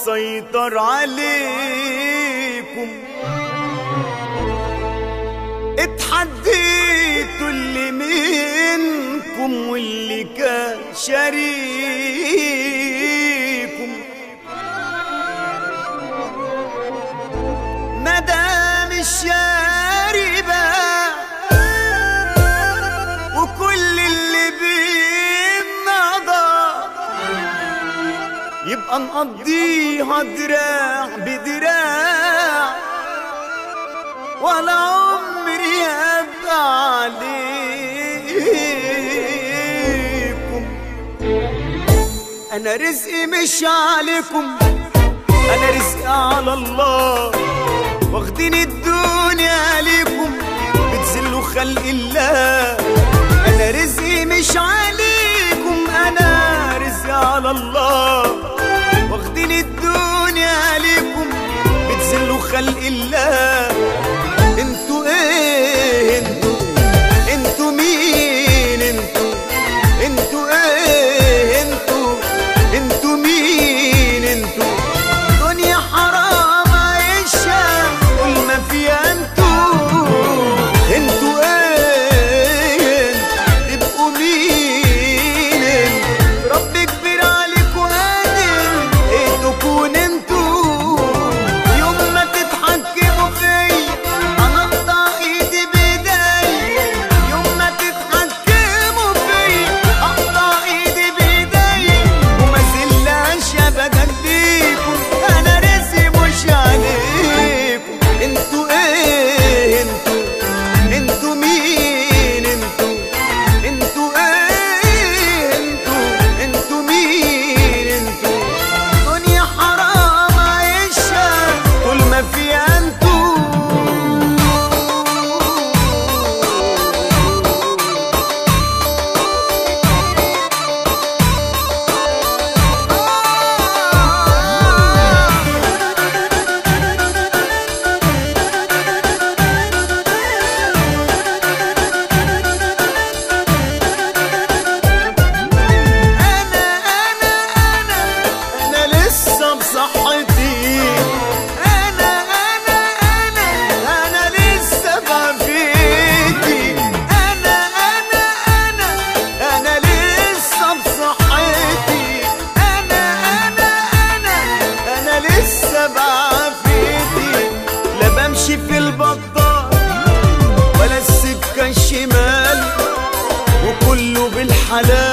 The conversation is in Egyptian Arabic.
سيطر عليكم اتحديتوا اللي منكم واللي كان شريكم مدام الشاربة وكل اللي بالنضى يبقى نقضيها دراع بدراع ولا عمري ابقى عليكم انا رزقي مش عليكم انا رزقي على الله واخدين الدنيا عليكم بتذلوا خلق الله انا رزقي مش عليكم انا رزقي على الله واخدين الدنيا عليكم بتذلوا خلق الله انتوا ايه انتوا انتوا مين انتوا انتوا ايه انتوا انتوا مين انتوا دنيا حرام عيشها كل ما فيها انتوا انتوا ايه تبقوا مين انتوا رب كبير عليكوا قادر ايه تكون انتوا يوم ما تتحكموا فيا انا اقطع ايدي بايديا يوم ما تتحكموا فيا اقطع ايدي بايديا وما زلناش ابدا بيكم انا رزقي مش عليكم انتوا ايه انتوا انتوا مين انتوا انتوا ايه انتوا انتوا مين انتوا دنيا حرام عيشها طول ما فيها انتوا انا انا انا انا لسه بصحتي انا انا انا انا لسه بعافيتي انا انا انا انا لسه بصحتي انا انا انا انا لسه بعافيتي لا بمشي في البطال ولا السكه الشمال وكله بالحلال